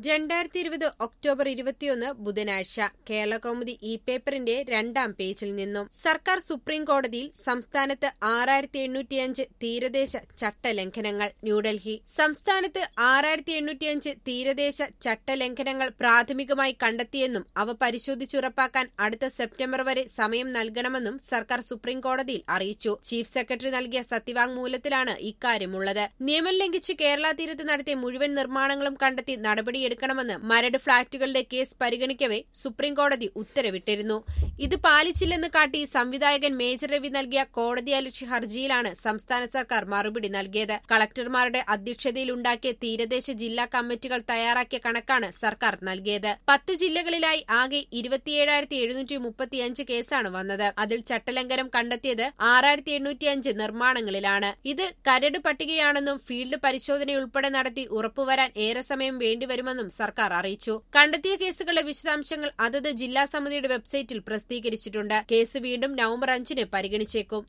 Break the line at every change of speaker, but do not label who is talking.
രണ്ടായിരത്തി ഇരുപത് ഒക്ടോബർ ഇരുപത്തിയൊന്ന് ബുധനാഴ്ച കേരളകൗമുദി ഇ പേപ്പറിന്റെ രണ്ടാം പേജിൽ നിന്നും സർക്കാർ സുപ്രീം കോടതിയിൽ സംസ്ഥാനത്ത് ആറായിരത്തി എണ്ണൂറ്റിയഞ്ച് തീരദേശ ചട്ടലംഘനങ്ങൾ ന്യൂഡൽഹി സംസ്ഥാനത്ത് ആറായിരത്തി എണ്ണൂറ്റിയഞ്ച് തീരദേശ ചട്ടലംഘനങ്ങൾ പ്രാഥമികമായി കണ്ടെത്തിയെന്നും അവ പരിശോധിച്ചുറപ്പാക്കാൻ അടുത്ത സെപ്റ്റംബർ വരെ സമയം നൽകണമെന്നും സർക്കാർ സുപ്രീം കോടതിയിൽ അറിയിച്ചു ചീഫ് സെക്രട്ടറി നൽകിയ സത്യവാങ്മൂലത്തിലാണ് ഇക്കാര്യമുള്ളത് നിയമം ലംഘിച്ച് കേരള തീരത്ത് നടത്തിയ മുഴുവൻ നിർമ്മാണങ്ങളും കണ്ടെത്തി നടപടിയെടുക്കണമെന്ന് മരട് ഫ്ളാറ്റുകളുടെ കേസ് പരിഗണിക്കവെ സുപ്രീംകോടതി ഉത്തരവിട്ടിരുന്നു ഇത് പാലിച്ചില്ലെന്ന് കാട്ടി സംവിധായകൻ മേജർ രവി നൽകിയ കോടതിയലക്ഷ്യ ഹർജിയിലാണ് സംസ്ഥാന സർക്കാർ മറുപടി നൽകിയത് കളക്ടർമാരുടെ അധ്യക്ഷതയിലുണ്ടാക്കിയ തീരദേശ ജില്ലാ കമ്മിറ്റികൾ തയ്യാറാക്കിയ കണക്കാണ് സർക്കാർ നൽകിയത് പത്ത് ജില്ലകളിലായി ആകെ ഇരുപത്തിയേഴായിരത്തി എഴുന്നൂറ്റി മുപ്പത്തിയഞ്ച് കേസാണ് വന്നത് അതിൽ ചട്ടലംഘനം കണ്ടെത്തിയത് ആറായിരത്തി എണ്ണൂറ്റിയഞ്ച് നിർമ്മാണങ്ങളിലാണ് ഇത് കരട് പട്ടികയാണെന്നും ഫീൽഡ് പരിശോധനയുൾപ്പെടെ നടത്തി ഉറപ്പുവരാൻ ഏറെ സമയം വേണ്ടിവരുമെന്നും സർക്കാർ അറിയിച്ചു കണ്ടെത്തിയ കേസുകളുടെ വിശദാംശങ്ങൾ അതത് ജില്ലാ സമിതിയുടെ വെബ്സൈറ്റിൽ പ്രസിദ്ധീകരിച്ചിട്ടുണ്ട് കേസ് വീണ്ടും നവംബർ അഞ്ചിന് പരിഗണിച്ചേക്കും